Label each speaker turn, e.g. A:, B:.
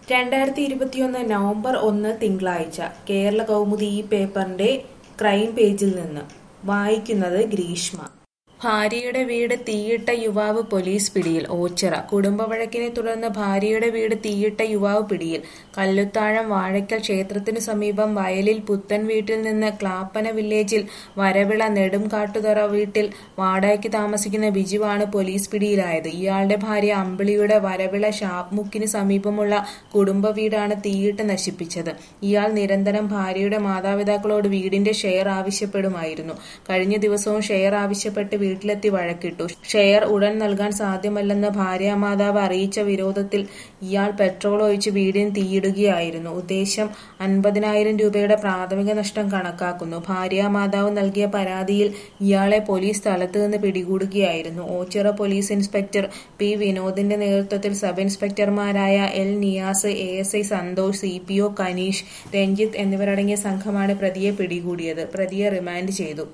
A: രണ്ടായിരത്തി ഇരുപത്തിയൊന്ന് നവംബർ ഒന്ന് തിങ്കളാഴ്ച കേരള കൗമുദി ഈ പേപ്പറിന്റെ ക്രൈം പേജിൽ നിന്ന് വായിക്കുന്നത് ഗ്രീഷ്മ ഭാര്യയുടെ വീട് തീയിട്ട യുവാവ് പോലീസ് പിടിയിൽ ഓച്ചിറ കുടുംബവഴക്കിനെ തുടർന്ന് ഭാര്യയുടെ വീട് തീയിട്ട യുവാവ് പിടിയിൽ കല്ലുത്താഴം വാഴയ്ക്കൽ ക്ഷേത്രത്തിനു സമീപം വയലിൽ പുത്തൻ വീട്ടിൽ നിന്ന് ക്ലാപ്പന വില്ലേജിൽ വരവിള നെടുംകാട്ടുതറ വീട്ടിൽ വാടകയ്ക്ക് താമസിക്കുന്ന ബിജുവാണ് പോലീസ് പിടിയിലായത് ഇയാളുടെ ഭാര്യ അമ്പിളിയുടെ വരവിള ഷാപ്മുക്കിന് സമീപമുള്ള കുടുംബ വീടാണ് തീയിട്ട് നശിപ്പിച്ചത് ഇയാൾ നിരന്തരം ഭാര്യയുടെ മാതാപിതാക്കളോട് വീടിന്റെ ഷെയർ ആവശ്യപ്പെടുമായിരുന്നു കഴിഞ്ഞ ദിവസവും ഷെയർ ആവശ്യപ്പെട്ട് വീട്ടിലെത്തി വഴക്കിട്ടു ഷെയർ ഉടൻ നൽകാൻ സാധ്യമല്ലെന്ന് ഭാര്യാമാതാവ് അറിയിച്ച വിരോധത്തിൽ ഇയാൾ പെട്രോൾ ഒഴിച്ച് വീടിന് തീയിടുകയായിരുന്നു ഉദ്ദേശം അൻപതിനായിരം രൂപയുടെ പ്രാഥമിക നഷ്ടം കണക്കാക്കുന്നു ഭാര്യാമാതാവ് നൽകിയ പരാതിയിൽ ഇയാളെ പോലീസ് സ്ഥലത്ത് നിന്ന് പിടികൂടുകയായിരുന്നു ഓച്ചിറ പോലീസ് ഇൻസ്പെക്ടർ പി വിനോദിന്റെ നേതൃത്വത്തിൽ സബ് ഇൻസ്പെക്ടർമാരായ L Niyas A S I Santhosh C P O Kaneesh Ranjith എന്നിവരടങ്ങിയ സംഘമാണ് പ്രതിയെ പിടികൂടിയത് പ്രതിയെ റിമാൻഡ് ചെയ്തു